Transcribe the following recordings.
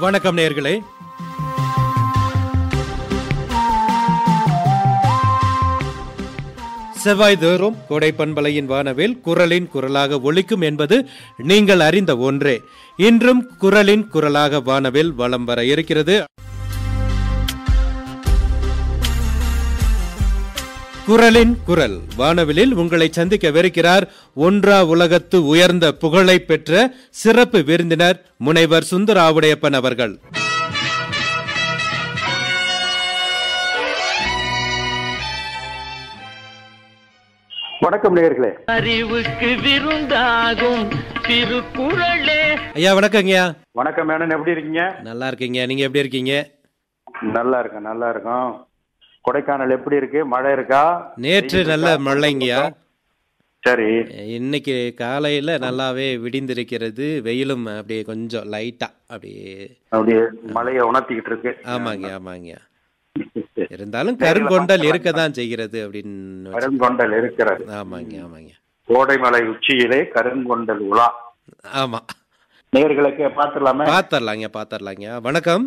வணக்கம் நேர்களே செவ்வாய் தோறும் கோடை பண்பலையின் வானவில் குரலின் குரலாக ஒலிக்கும் என்பது நீங்கள் அறிந்த ஒன்றே இன்றும் குரலின் குரலாக வானவில் வலம் வர இருக்கிறது குரலின் குரல் வானவிலில் உங்களை சந்திக்கவிருக்கிறார் ஒன்றா உலகத்து உயர்ந்த புகழை பெற்ற சிறப்பு விருந்தினர் முனைவர் சுந்தராவுடையப்பன் அவர்கள் வணக்கம் நேயர்களே அறிவுக்கு விருந்தாகும் திருக்குறளே ஐயா வணக்கங்கய்யா வணக்கம் மேனன் எப்படி இருக்கீங்க நல்லா இருக்கீங்க நீங்க எப்படி இருக்கீங்க நல்லா இருக்கேன் நல்லா இருக்கோம் கொடைக்கானல் எப்படி இருக்கு மழை இருக்கா நேற்று வெயில் நல்ல இருக்கா? மழைங்கய்யா சரி இன்னைக்கு காலையில நல்லாவே விடிந்திருக்கிறது வெயிலும் அப்படியே கொஞ்சம் லைட்டா அப்படியே அப்படியே மழையை உணர்த்திக்கிட்டு இருக்கு ஆமாங்க ஆமாங்க இருந்தாலும் கருங்கொண்டல் இருக்க தான் செய்கிறது அப்படின்னு வச்சு- கருங்கொண்டல் இருக்கிறது ஆமாங்க ஆமாங்க கோடைமலை உச்சியிலே கருங்கொண்டல் உலா ஆமா நேயர்களுக்கு பார்த்துடலாமே பாத்தரலாங்க பாத்தரலாங்க வணக்கம்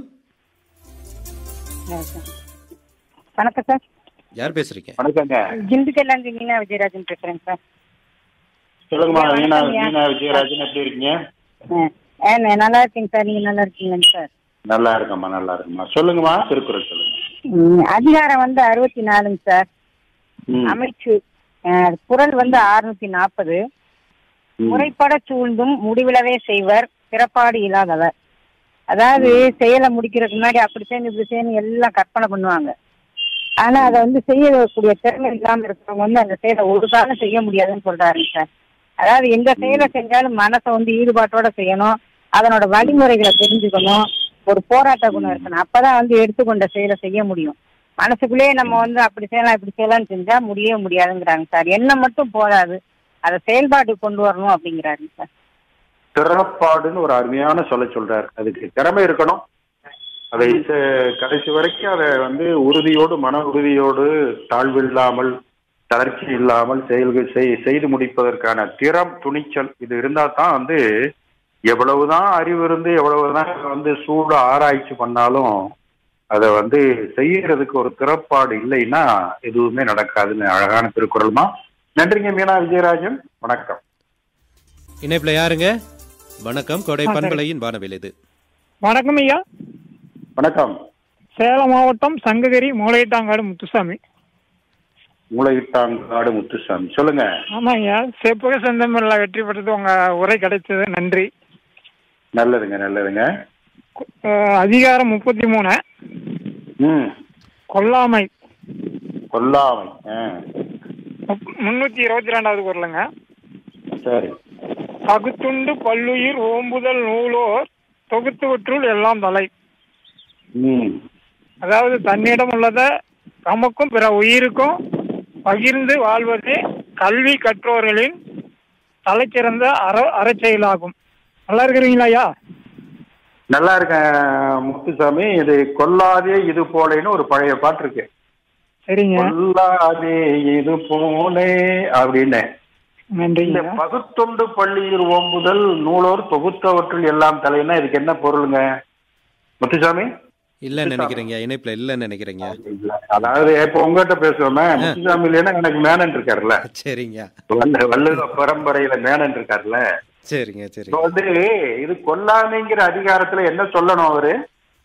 வணக்கம் சார் யார் பேசுறீங்க வணக்கங்க திண்டுக்கல்லேருந்து மீனா விஜயராஜன் பேசுறேங்க சார் சொல்லுங்கம்மா வணக்கம் மீனா ஐயா. மீனா விஜயராஜன் எப்படி இருக்கீங்க ஆ, ஆ, நான் நல்லா இருக்கேங்க சார் நீங்க நல்லா இருக்கீங்கன்னு சார் நல்லா இருக்கம்மா நல்லா இருக்கும்மா சொல்லுங்கம்மா திருக்குறள் சொல்லுங்க ம், அதிகாரம் வந்து அறுபத்தி நாலுங்க சார் ம், அமைச்சு ஆ, குரல் வந்து அறுநூத்தி நாற்பது ம். முறைப்பட சூழ்ந்தும் முடிவிலவே செய்வர் பிறப்பாடு இல்லாதவர் அதாவது செயலை முடிக்கிறதுக்கு முன்னாடி அப்படி செய்யணும் இப்படி செய்யணும் எல்லாம் கற்பனை பண்ணுவாங்க ஆனா அதை வந்து செய்யக்கூடிய திறமை இல்லாம இருக்கிறவங்க வந்து அந்த செயலை ஒரு காலம் செய்ய முடியாதுன்னு சொல்றாருங்க சார் அதாவது எந்த செயலை செஞ்சாலும் மனசை வந்து ஈடுபாட்டோட செய்யணும் அதனோட வழிமுறைகளை தெரிஞ்சுக்கணும் ஒரு போராட்ட குணம் இருக்கணும் அப்பதான் வந்து எடுத்துக்கொண்ட செயலை செய்ய முடியும் மனசுக்குள்ளேயே நம்ம வந்து அப்படி செய்யலாம் இப்படி செய்யலாம்னு செஞ்சா முடியவே முடியாதுங்கிறாங்க சார் எண்ணம் மட்டும் போதாது அதை செயல்பாட்டுக்கு கொண்டு வரணும் அப்படிங்கிறாருங்க சார் திறப்பாடுன்னு ஒரு அருமையான சொல்ல சொல்றாரு அதுக்கு திறமை இருக்கணும் அதை ச- கடைசி வரைக்கும் அதை வந்து உறுதியோடு மன உறுதியோடு தாழ்வு இல்லாமல் தளர்ச்சி இல்லாமல் செயல்கள் செய்- செய்து முடிப்பதற்கான திறம் துணிச்சல் இது இருந்தா தான் வந்து எவ்வளவுதான் அறிவு இருந்து எவ்வளவுதான் வந்து சூழ ஆராய்ச்சி பண்ணாலும் அதை வந்து செய்யறதுக்கு ஒரு திறப்பாடு இல்லைன்னா எதுவுமே நடக்காதுன்னு அழகான திருக்குறள்மா நன்றிங்க மீனா விஜயராஜன் வணக்கம் இணைப்புல யாருங்க வணக்கம் கொடை பண்பலையின் வானவில் இது வணக்கம் ஐயா வணக்கம் சேலம் மாவட்டம் சங்ககிரி மூளையிட்டாங்காடு முத்துசாமி மூளையிட்டாங்காடு முத்துசாமி சொல்லுங்க ஆமாம் ஐயா செப்புக செந்தமிழில் வெற்றி பெற்றது உங்கள் உரை கிடைச்சது நன்றி நல்லதுங்க நல்லதுங்க கு- அஹ், அதிகாரம் முப்பத்தி மூணு ம் கொல்லாமை கொல்லாமை ஆ, முப்- முன்னூத்தி இருபத்தி ரெண்டாவது குரலுங்க சரி பகுத்துண்டு பல்லுயிர் ஓம்புதல் நூலோர் தொகுத்துவற்றுள் எல்லாம் தலை ம் அதாவது தன்னிடம் உள்ளதை தமக்கும் பிற உயிருக்கும் பகிர்ந்து வாழ்வதே கல்வி கற்றோர்களின் தலைச்சிறந்த அற அறச்செயலாகும் நல்லா இருக்கிறீங்களா ஐயா நல்லா இருக்கேன் முத்துசாமி இது கொல்லாதே இது போலேன்னு ஒரு பழைய பாட்டு இருக்கு சரிங்க கொல்லாதே இது போலே அப்படின்னு இந்த நன்றிங்க பகுத்தொண்டு பள்ளியில் ஓம்புதல் நூலோர் தொகுத்தவற்றில் எல்லாம் தலைன்னா இதுக்கு என்ன பொருளுங்க முத்துசாமி இல்லன்னு நினைக்கிறீங்க இணைப்புல இல்லன்னு நினைக்கிறீங்க அதாவது இப்ப உங்ககிட்ட பேசுவோமே முத்துசாமி இல்லைன்னா எனக்கு மேனன் இருக்காருல்ல சரிங்க வல்ல- வள்ளுவ பரம்பரையில மேனன் இருக்காருல்ல சரிங்க இப்ப சரிங்க வந்து இது கொல்லாமைங்கிற அதிகாரத்துல என்ன சொல்லணும் அவரு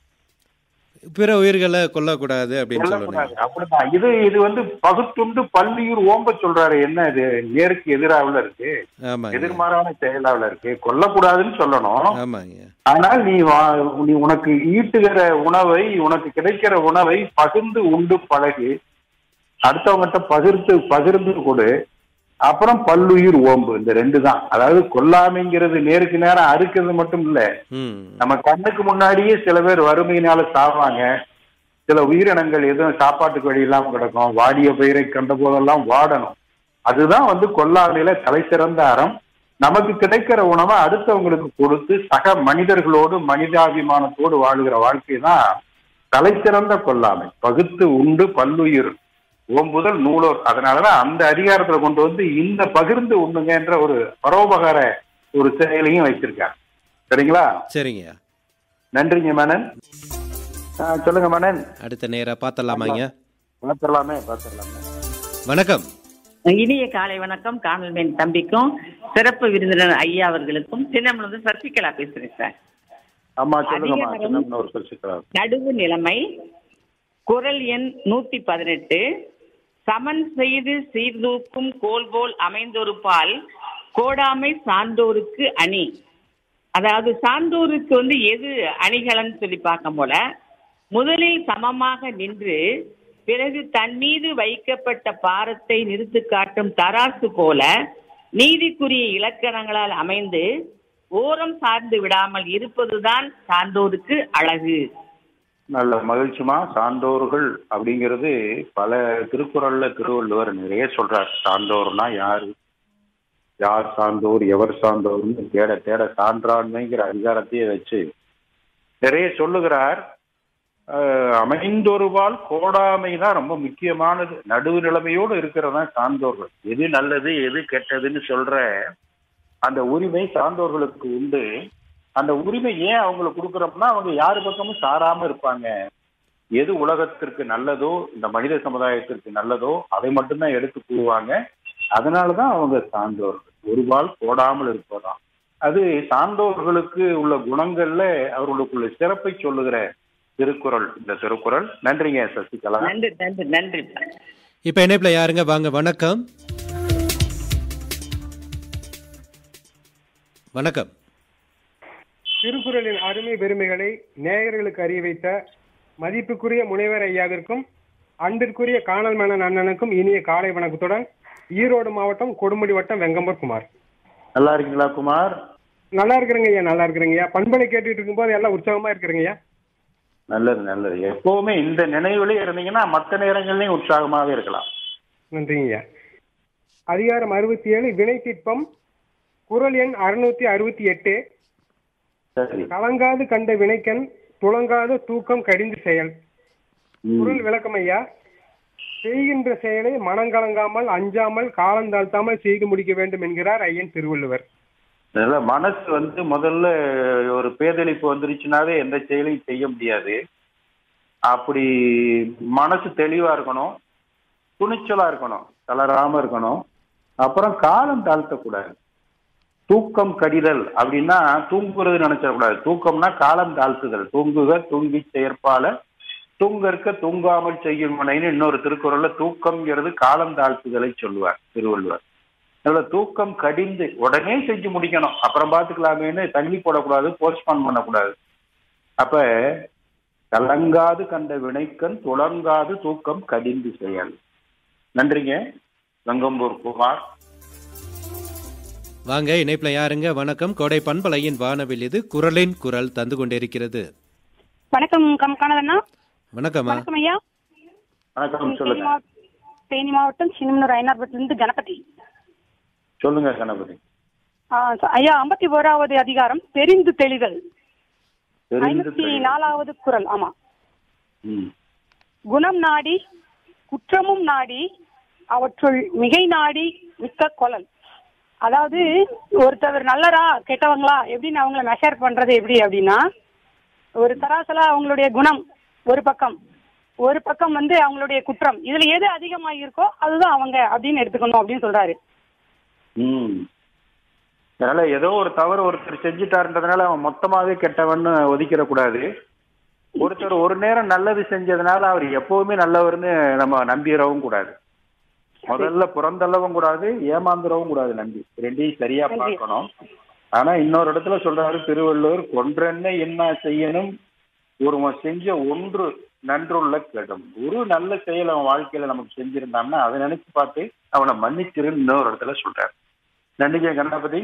பிற உயிர்களை கொல்லக்கூடாது அப்படின்னு சொல்லணும் சொல்லக்கூடாது அப்படிதான் இது இது வந்து பகுத்துண்டு பள்ளியூர் ஓம்ப சொல்றாரு என்ன இது நேருக்கு எதிராவில் இருக்கு ஆமாங்க எதிர்மாறான செயலாவில் இருக்கு கொல்லக்கூடாதுன்னு சொல்லணும் ஆமாங்க ஆனால் நீ வா- நீ உனக்கு ஈட்டுகிற உணவை உனக்கு கிடைக்கிற உணவை பகிர்ந்து உண்டு பழகி அடுத்தவங்ககிட்ட பகிர்ந்து பகிர்ந்து கொடு அப்புறம் பல்லுயிர் ஓம்பு இந்த ரெண்டு தான் அதாவது கொல்லாமைங்கிறது நேருக்கு நேரம் அறுக்கிறது மட்டும் இல்ல ம் நம்ம கண்ணுக்கு முன்னாடியே சில பேர் வறுமையினால சாவாங்க சில உயிரினங்கள் எதுவும் சாப்பாட்டுக்கு வழி இல்லாம கிடக்கும் வாடிய பயிரை கண்ட போதெல்லாம் வாடணும் அதுதான் வந்து கொல்லாமையில தலை சிறந்த அறம் நமக்கு கிடைக்கிற உணவை அடுத்தவங்களுக்கு கொடுத்து சக மனிதர்களோடு மனிதாபிமானத்தோடு வாழுகிற வாழ்க்கை தான் தலை சிறந்த கொல்லாமை பகுத்து உண்டு பல்லுயிர் ஓம்புதல் நூலோர் அதனாலதான் அந்த அதிகாரத்துல கொண்டு வந்து இந்த பகிர்ந்து உண்ணுங்கன்ற ஒரு பரோபகார ஒரு செயலையும் வச்சிருக்காங்க சரிங்களா சரிங்க நன்றிங்க மேனன் ஆ, சொல்லுங்க மேனன் அடுத்த நேர பார்த்தலாமாங்க பார்த்துடலாமே பார்த்துடலாமே வணக்கம் இனிய காலை வணக்கம் காணல்மேன் தம்பிக்கும் சிறப்பு விருந்தினர் ஐயா அவர்களுக்கும் சின்னமனது சசிகலா பேசுறேன் சார் ஆமா சொல்லுங்கம்மா அதிகாரம். சின்னம்னு ஒரு சொல்லிக்கலாம் நடுவு நிலைமை குரல் எண் நூத்தி பதினெட்டு சமன் செய்து சீர்தூக்கும் கோல்போல் அமைந்தொரு பால் கோடாமை சான்றோருக்கு அணி அதாவது சான்றோருக்கு வந்து எது அணிகலன் சொல்லி பார்க்கும் போல முதலில் சமமாக நின்று பிறகு தன் மீது வைக்கப்பட்ட பாரத்தை நிறுத்து காட்டும் தராசு போல நீதிக்குரிய இலக்கணங்களால் அமைந்து ஓரம் சார்ந்து விடாமல் இருப்பதுதான் சான்றோருக்கு அழகு நல்ல மகிழ்ச்சிமா சான்றோர்கள் அப்படிங்கிறது பல திருக்குறள்ல திருவள்ளுவர் நிறைய சொல்றார் சான்றோர்னா யாரு யார் சான்றோர் எவர் சான்றோர்னு தேட தேட சான்றாண்மைங்கிற அதிகாரத்தையே வச்சு நிறைய சொல்லுகிறார் அஹ், அமைந்தொருவால் கோடாமை தான் ரொம்ப முக்கியமானது நடுவு நிலைமையோடு இருக்கிறதா சான்றோர்கள் எது நல்லது எது கெட்டதுன்னு சொல்ற அந்த உரிமை சான்றோர்களுக்கு உண்டு அந்த உரிமை ஏன் அவங்களுக்கு கொடுக்குறோம்னா அவங்க யாரு பக்கமும் சாராம இருப்பாங்க எது உலகத்திற்கு நல்லதோ இந்த மனித சமுதாயத்திற்கு நல்லதோ அதை மட்டும்தான் எடுத்து கூறுவாங்க அதனாலதான் அவங்க சான்றோர்கள் ஒருபால் போடாமல் இருப்பதாம் அது சான்றோர்களுக்கு உள்ள குணங்கள்ல அவர்களுக்குள்ள சிறப்பை சொல்லுகிற திருக்குறள் இந்த திருக்குறள் நன்றிங்க சசிகலா நன்றி நன்றி நன்றி இப்ப இணைப்புல யாருங்க வாங்க வணக்கம் வணக்கம் திருக்குறளின் அருமை பெருமைகளை நேயர்களுக்கு அறிய வைத்த மதிப்புக்குரிய முனைவர் ஐயாவிற்கும் அன்பிற்குரிய காணல் மன்னன் அண்ணனுக்கும் இனிய காலை வணக்கத்துடன் ஈரோடு மாவட்டம் கொடுமுடி வட்டம் வெங்கம்பர் குமார் நல்லா இருக்கீங்களா குமார் நல்லா இருக்கிறேங்க ஐயா நல்லா இருக்கிறேங்க ஐயா பண்பலை கேட்டுட்டு இருக்கும்போது எல்லாம் உற்சாகமா இருக்கிறேங்க ஐயா நல்லது நல்லது எப்பவுமே இந்த நினைவுலயே இருந்தீங்கன்னா மற்ற நேரங்கள்லயும் உற்சாகமாவே இருக்கலாம் நன்றிங்க ஐயா அதிகாரம் அறுபத்தி ஏழு வினை திட்பம் குரல் எண் அறுநூத்தி அறுபத்தி எட்டு சரி கலங்காது கண்ட வினைக்கண் துளங்காத தூக்கம் கடிந்து செயல் ம். குரல் விளக்கம் ஐயா செய்கின்ற செயலை மனங்கலங்காமல் அஞ்சாமல் காலந்தாழ்த்தாமல் செய்து முடிக்க வேண்டும் என்கிறார் ஐயன் திருவள்ளுவர் அதனால மனசு வந்து முதல்ல ஒரு பேதளிப்பு வந்துருச்சுனாவே எந்த செயலையும் செய்ய முடியாது அப்படி மனசு தெளிவா இருக்கணும் துணிச்சலா இருக்கணும் தளராம இருக்கணும் அப்புறம் காலம் தாழ்த்தக்கூடாது தூக்கம் கடிதல் அப்படின்னா தூங்குறது நினைச்சிடக்கூடாது தூக்கம்னா காலம் தாழ்த்துதல் தூங்குக தூங்கி செயற்பால தூங்கற்க தூங்காமல் செய்யும் வினைன்னு இன்னொரு திருக்குறள்ல தூக்கம்ங்கிறது காலம் தாழ்த்துதலை சொல்லுவார் திருவள்ளுவர் அதுல தூக்கம் கடிந்து உடனே செஞ்சு முடிக்கணும் அப்புறம் பார்த்துக்கலாமேன்னு தள்ளி போடக்கூடாது போஸ்ட்பான் பண்ணக்கூடாது அப்ப கலங்காது கண்ட வினைக்கண் துளங்காது தூக்கம் கடிந்து செயல் நன்றிங்க வெங்கம்பூர் குமார் வாங்க இணைப்புல யாருங்க வணக்கம் கோடை பண்பலையின் வானவில் இது குரலின் குரல் தந்து கொண்டிருக்கிறது வணக்கம் கம் கனகண்ணா வணக்கம்மா வணக்கம் ஐயா வணக்கம் தேனி சொல்லுங்க மாவ- தேனி மாவட்டம் சின்னமனூர் ஐநார்பட்டிலிருந்து கணபதி சொல்லுங்க கணபதி ஆ, ச- ஐயா ஐம்பத்தி ஓராவது அதிகாரம் தெரிந்து தெளிதல் தெரிந்து ஐம்பத்தி தெளிவு. நாலாவது குரல் ஆமா ம். குணம் நாடி குற்றமும் நாடி அவற்றுள் மிகை நாடி மிக்க கொலல் அதாவது ஒருத்தவர் நல்லரா கெட்டவங்களா எப்படின்னு அவங்கள மெஷர் பண்றது எப்படி அப்படின்னா ஒரு தராசலா அவங்களுடைய குணம் ஒரு பக்கம் ஒரு பக்கம் வந்து அவங்களுடைய குற்றம் இதுல எது அதிகமா இருக்கோ அதுதான் அவங்க அப்படின்னு எடுத்துக்கணும் அப்படின்னு சொல்றாரு ம் அதனால ஏதோ ஒரு தவறு ஒருத்தர் செஞ்சுட்டாருன்றதுனால அவன் மொத்தமாவே கெட்டவன்னு ஒதுக்கிட கூடாது ஒருத்தர் ஒரு நேரம் நல்லது செஞ்சதுனால அவர் எப்பவுமே நல்லவர்னு நம்ம நம்பிடவும் கூடாது முதல்ல புறந்தள்ளவும் கூடாது ஏமாந்துடவும் கூடாது நம்பி ரெண்டையும் சரியா நன்றி. பார்க்கணும் ஆனா இன்னொரு இடத்துல சொல்றாரு திருவள்ளுவர் கொன்றென்ன என்ன செய்யணும் ஒருவன் செஞ்ச ஒன்று நன்றுள்ள கெடும் ஒரு நல்ல செயல் அவன் வாழ்க்கையில நமக்கு செஞ்சிருந்தான்னா அதை நினைச்சு பார்த்து அவனை மன்னிச்சிருன்னு இன்னொரு இடத்துல சொல்றாரு நன்றிங்க கணபதி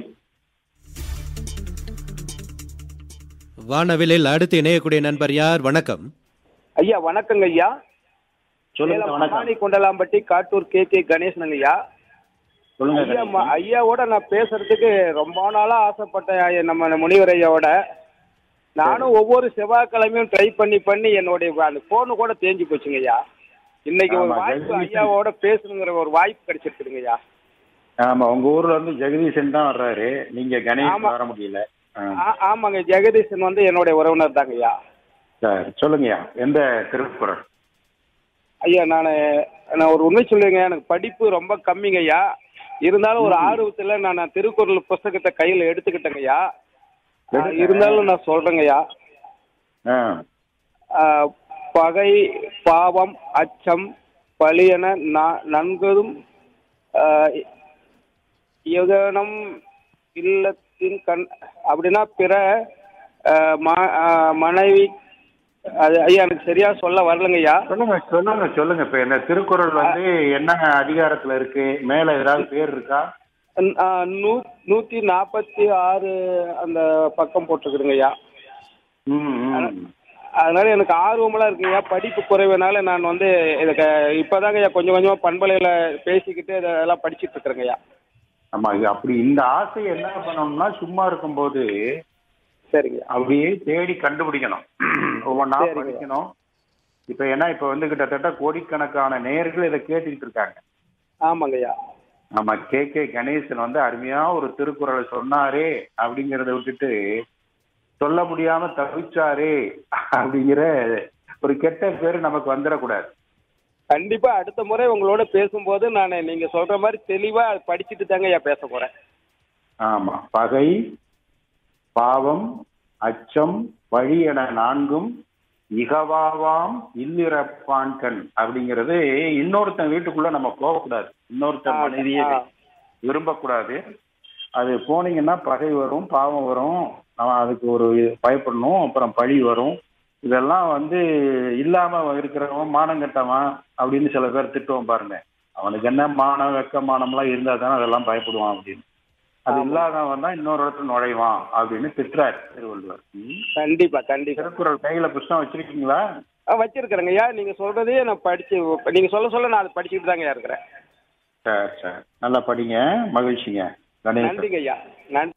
வானவிலில் அடுத்து இணையக்கூடிய நண்பர் யார் வணக்கம் ஐயா வணக்கங்க ஐயா சொல்லுங்க சேலம் வணக்கம் அம்மானி கொண்டலாம்பட்டி காட்டூர் கே கே கணேசனுங்க ஐயா சொல்லுங்க ஐயா கணேசன். ம- ஐயாவோட நான் பேசுறதுக்கு ரொம்ப நாளா ஆசைப்பட்டேன் ஐயா, நம்ம முனிவர் ஐயாவோட நானும் ஒவ்வொரு செவ்வாய்க்கிழமையும் ட்ரை பண்ணி பண்ணி என்னுடைய அந்த போனு கூட தேஞ்சு போச்சுங்க ஐயா இன்னைக்கு ஒரு ஆமா, வாய்ப்பு ஜெகதீசன். ஐயாவோட பேசணுங்கிற ஒரு வாய்ப்பு கிடைச்சிருக்குதுங்க ஐயா ஆமா உங்க ஊர்ல இருந்து ஜெகதீசன் தான் வர்றாரு நீங்க கணேஷ் ஆமா. வர முடியல ஆ. ஆ- ஆமாங்க ஜெகதீசன் வந்து என்னுடைய உறவினர் தாங்க ஐயா சரி சொல்லுங்கய்யா எந்த திருக்குறள் ஐயா நான் நான் ஒரு உண்மை சொல்லுங்க எனக்கு படிப்பு ரொம்ப கம்மிங்க ஐயா இருந்தாலும் ஒரு ஆர்வத்தில் நான் திருக்குறள் புஸ்தகத்தை கையில் எடுத்துக்கிட்டேங்க ஐயா ஆ, இருந்தாலும் நான் சொல்றேங்க ஐயா ஆ ஆ, பகை பாவம் அச்சம் பழியென நா- நன்கதும் ஆ, யுகனம் இல்லத்தின் கண் அப்படின்னா பிற ஆ, ம- ஆ, மனைவி அது ஐயா எனக்கு சரியா சொல்ல வரலங்க ஐயா சொல்லுங்க சொல்லுங்க சொல்லுங்க இப்ப இந்த திருக்குறள் வந்து என்ன அதிகாரத்துல இருக்கு மேல ஏதாவது பேர் இருக்கா ந- ஆ, நூ- நூத்தி நாற்பத்தி ஆறு அந்த பக்கம் போட்டிருக்குதுங்க ஐயா ம், ம். அதனால எனக்கு ஆர்வமெல்லாம் இருக்குங்க படிப்பு குறைவுனால நான் வந்து இதுக்கு இப்போதாங்க ஐயா கொஞ்சம் கொஞ்சமா பண்பலையில பேசிக்கிட்டு இதெல்லாம் படிச்சிட்டு இருக்கிறேங்க ஐயா ஆமா இது அப்படி இந்த ஆசையை என்ன பண்ணணும்னா சும்மா இருக்கும்போது சரிங்க அப்படியே தேடி கண்டுபிடிக்கணும் ஒவ்வொன்றா சரிங்க. படிக்கணும் இப்ப ஏன்னா இப்ப வந்து கிட்டத்தட்ட கோடிக்கணக்கான நேயர்கள் இதை கேட்டுக்கிட்டு இருக்காங்க ஆமாங்க ஐயா ஆமா கே கே கணேசன் வந்து அருமையா ஒரு திருக்குறளை சொன்னாரே அப்படிங்கறத விட்டுட்டு சொல்ல முடியாம தவிச்சாரே அப்படிங்கிற ஒரு கெட்ட பேரு நமக்கு வந்துடக்கூடாது கண்டிப்பா அடுத்த முறை உங்களோட பேசும்போது நான் நீங்க சொல்ற மாதிரி தெளிவா படிச்சுட்டு தாங்க ஐயா பேச போறேன் ஆமா பகை பாவம் அச்சம் வழி என நான்கும் இகவாவாம் இல்லிறப்பான்கண் அப்படிங்கிறது இன்னொருத்தன் வீட்டுக்குள்ள நம்ம போகக்கூடாது இன்னொருத்தன் ஆ, மனைவியை ஆ. விரும்பக்கூடாது அது போனீங்கன்னா பகை வரும் பாவம் வரும் நம்ம அதுக்கு ஒரு பயப்படணும் அப்புறம் பழி வரும் இதெல்லாம் வந்து இல்லாம இருக்கிறவன் மானம் கெட்டவன் அப்படின்னு சில பேர் திட்டுவோம் பாருங்க அவனுக்கு என்ன மானம் வெக்க மானம்லாம் இருந்தா தானே அதெல்லாம் பயப்படுவான் அப்படின்னு அது இல்லாதவன் தான் இன்னொரு இடத்துல நுழைவான் அப்படின்னு திட்டுறாரு திருவள்ளுவர் ம். கண்டிப்பா கண்டிப்பா திருக்குறள் கையில புஸ்தகம் வச்சிருக்கீங்களா ஆ, வச்சிருக்கிறேங்க ஐயா நீங்க சொல்றதே நான் படிச்சு நீங்க சொல்ல சொல்ல நான் அதை படிச்சுட்டு தாங்க ஐயா இருக்கிறேன் சரி சரி நல்லா படிங்க மகிழ்ச்சிங்க கணேசன் நன்றிங்க ஐயா நன்றி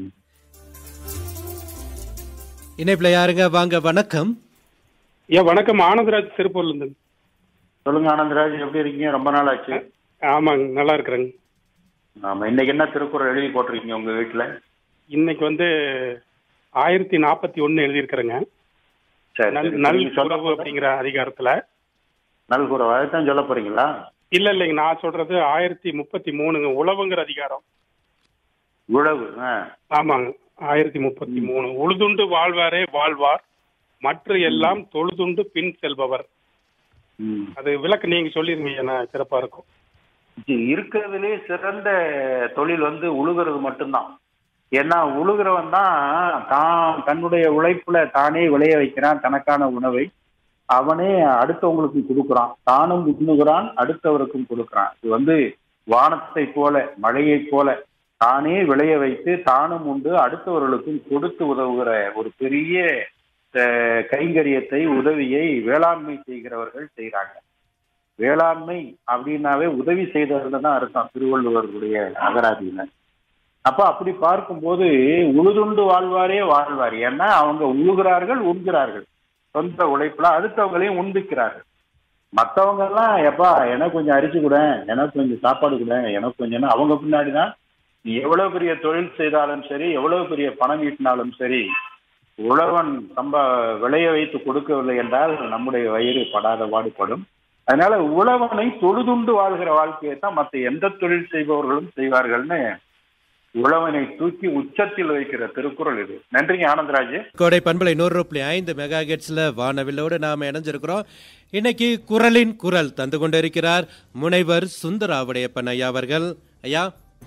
இணைப்புல யாருங்க வாங்க வணக்கம் ஐயா வணக்கம் ஆனந்தராஜ் திருப்பூர்ல இருந்து சொல்லுங்க ஆனந்தராஜ் எப்படி இருக்கீங்க ரொம்ப நாள் ஆச்சு ஆமாங்க நல்லா இருக்கிறேங்க ஆமா இன்னைக்கு என்ன திருக்குறள் எழுதி போட்டிருக்கீங்க உங்க வீட்டுல இன்னைக்கு வந்து ஆயிரத்தி நாற்பத்தி ஒன்னு எழுதியிருக்கிறேங்க சரி நல் சரி. நல் நீங்க சொல்ல உறவு அப்படிங்கிற அதிகாரத்துல நல்குறவு அதைத்தான் சொல்ல போறீங்களா இல்ல இல்லைங்க நான் சொல்றது ஆயிரத்தி முப்பத்தி மூணுங்க உழவுங்கிற அதிகாரம் உழவு ஆ. ஆமாங்க ஆயிரத்தி முப்பத்தி மூணு உழுதுண்டு வாழ்வாரே வாழ்வார் மற்ற எல்லாம் தொழுதுண்டு பின் செல்பவர் ம். அது விளக்கு நீங்க சொல்லிருங்க ஏன்னா சிறப்பா இருக்கும் இது இருக்கிறதுலே சிறந்த தொழில் வந்து உழுகிறது மட்டும்தான் ஏன்னா உழுகிறவன் தான் தான் தன்னுடைய உழைப்புல தானே விளைய வைக்கிறான் தனக்கான உணவை அவனே அடுத்தவங்களுக்கு கொடுக்குறான் தானும் உண்ணுகிறான் அடுத்தவருக்கும் கொடுக்குறான் இது வந்து வானத்தை போல மழையை போல தானே விளைய வைத்து தானும் உண்டு அடுத்தவர்களுக்கும் கொடுத்து உதவுகிற ஒரு பெரிய அஹ், கைங்கரியத்தை உதவியை வேளாண்மை செய்கிறவர்கள் செய்கிறாங்க வேளாண்மை அப்படின்னாவே உதவி செய்தவர்கள் தான் அர்த்தம் திருவள்ளுவருடைய அகராதியில அப்ப அப்படி பார்க்கும்போது உழுதுண்டு வாழ்வாரே வாழ்வார் ஏன்னா அவங்க உழுகிறார்கள் உண்கிறார்கள் சொந்த உழைப்புல அடுத்தவங்களையும் உண்பிக்கிறார்கள் மற்றவங்க எல்லாம் எப்பா எனக்கு கொஞ்சம் அரிசி கூட எனக்கு கொஞ்சம் சாப்பாடு கூட எனக்கு கொஞ்சம் அவங்க பின்னாடிதான் நீ எவ்வளவு பெரிய தொழில் செய்தாலும் சரி எவ்வளவு பெரிய பணம் ஈட்டினாலும் சரி உழவன் சம்ப விளைய வைத்து கொடுக்கவில்லை என்றால் நம்முடைய வயிறு படாத பாடுபடும் அதனால உழவனை தொழுதுண்டு வாழ்கிற வாழ்க்கையை தான் மற்ற எந்த தொழில் செய்பவர்களும் செய்வார்கள்னு உழவனை தூக்கி உச்சத்தில் வைக்கிற திருக்குறள் இது நன்றிங்க ஆனந்தராஜ் கோடை பண்பலை நூறு புள்ளி ஐந்து மெகா ஹெர்ட்ஸ்ல வானவில்லோடு நாம இணைஞ்சிருக்கிறோம் இன்னைக்கு குரலின் குரல் தந்து கொண்டிருக்கிறார் முனைவர் சுந்தராவுடையப்பன் ஐயா அவர்கள் ஐயா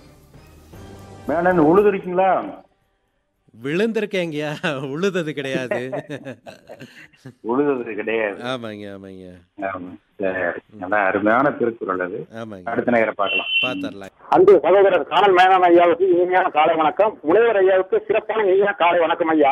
மேனன் உழுதுருக்கீங்களா விழுந்திருக்கேங்கய்யா உழுதது கிடையாது உழுது கிடையாது ஆமாங்க ஆமாங்க ஆமா. சரி. அதான் அருமையான திருக்குறள் அது ஆமாங்க அடுத்த நேரம் பார்க்கலாம் பாத்தரலாம் அன்பு சகோதரர் காணல் மேனன் ஐயாவுக்கு இனிமையான காலை வணக்கம் முனைவர் ஐயாவுக்கு சிறப்பான இனிமையான காலை வணக்கம் ஐயா